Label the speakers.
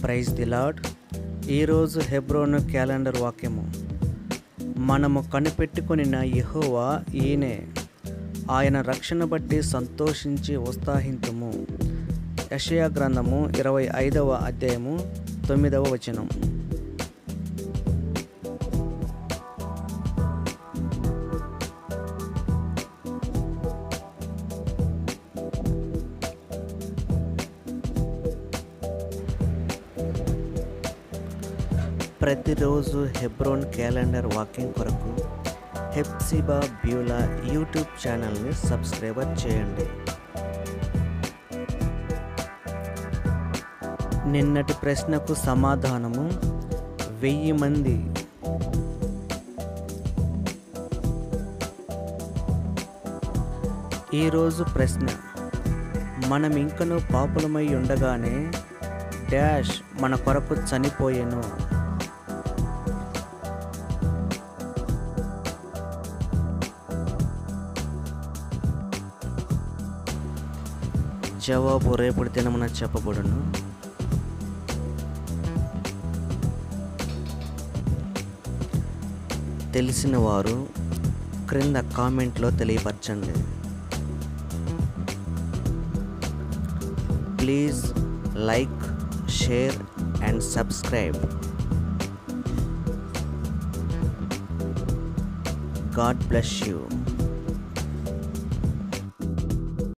Speaker 1: praise the lord ఈరోజు హెబ్రోను calendar వాక్యము మనము కనిపెట్టుకొనిన యెహోవా ఈయనే ఆయన రక్షణ బట్టి సంతోషించి ఉత్సాహింతుము యషయా గ్రంథము ఇరవై ఐదవ అధ్యాయము తొమ్మిదవ వచనం ప్రతిరోజు హెబ్రోన్ క్యాలెండర్ వాకింగ్ కొరకు హెప్సిబా బ్యూలా యూట్యూబ్ ఛానల్ని సబ్స్క్రైబర్ చేయండి నిన్నటి ప్రశ్నకు సమాధానము వెయ్యి మంది ఈరోజు ప్రశ్న మనం ఇంకనూ పాపులమై ఉండగానే డాష్ మన కొరకు చనిపోయెను జవాబు రేపటి దినమున చెప్పబడును తెలిసిన వారు క్రింద కామెంట్లో తెలియపరచండి please like share and subscribe God bless you